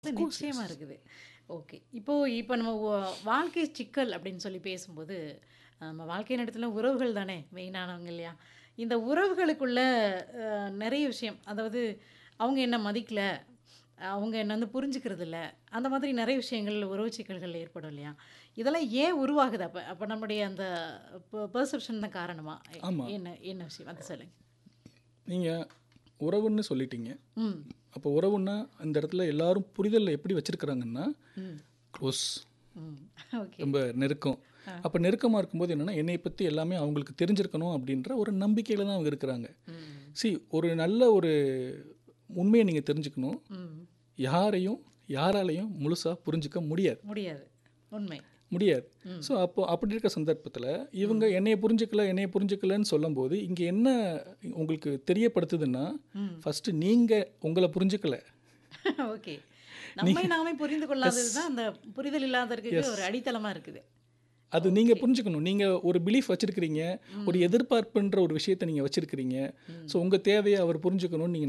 அது நிச்சயமா இருக்குது. ஓகே. இப்போ இப்ப நம்ம வ வாழ்க்கை சிக்கல் அப்படின்னு சொல்லி பேசும்போது, நம்ம வாழ்க்கை நடத்துல உறவுகள் தானே மெயினானவங்க இல்லையா? இந்த உறவுகளுக்குள்ள அ நெறைய விஷயம். அதாவது அவங்க என்ன மதிக்கல, அவங்க என்ன வந்து புரிஞ்சுக்கிறது இல்ல. அந்த மாதிரி நெறைய விஷயங்கள் உறவு சிக்கல்கள் ஏற்படும் இல்லையா? இதெல்லாம் ஏன் உருவாகுது அப்ப? அப்ப நம்முடைய அந்த பெ பெர்செப்ஷன் தான் காரணமா? எ ஆமா. என்ன என்ன விஷயம்? அத சொல்லுங்க. நீங்க உறவுன்னு சொல்லிட்டீங்க. ம். அப்போ உறவுன்னா, இந்த இடத்துல எல்லாரும் புரிதல்ல எப்படி வச்சிருக்கிறாங்கன்னா, ம். க்ளோஸ். ம். ஓகே. ரொம்ப நெருக்கம். ஆ. அப்ப நெருக்கமா இருக்கும்போது என்னன்னா, என்னைய பத்தி எல்லாமே அவங்களுக்கு தெரிஞ்சிருக்கணும் அப்படின்ற ஒரு நம்பிக்கையில தான் அவங்க இருக்கிறாங்க. ம். see ஒரு நல்ல ஒரு உண்மைய நீங்க தெரிஞ்சுக்கணும். ம். யாரையும், யாராலயும் முழுசா புரிஞ்சுக்க முடியாது. முடியாது. உண்மை. முடியாது. ம். ஸோ அப்போ அப்படி இருக்க சந்தர்ப்பத்துல, இவங்க என்னைய புரிஞ்சுக்கல, என்னைய புரிஞ்சுக்கலன்னு சொல்லும்போது, இங்க என்ன உங்களுக்கு தெரியப்படுத்துதுன்னா, ம். ஃபர்ஸ்ட்டு நீங்க உங்கள புரிஞ்சுக்கல. ஓகே. நம்மை நாமே புரிந்து கொள்ளாதது தான் அந்த புரிதல் இல்லாததற்கு எஸ். ஒரு அடித்தளமா இருக்குது. அது நீங்க ஓகே. புரிஞ்சுக்கணும். நீங்க ஒரு பிலீஃப் வச்சிருக்கிறீங்க. ஒரு ம். எதிர்பார்ப்புன்ற ஒரு விஷயத்த நீங்க வச்சிருக்கிறீங்க. ம். ஸோ உங்க தேவைய அவர் புரிஞ்சுக்கணும்னு நீங்க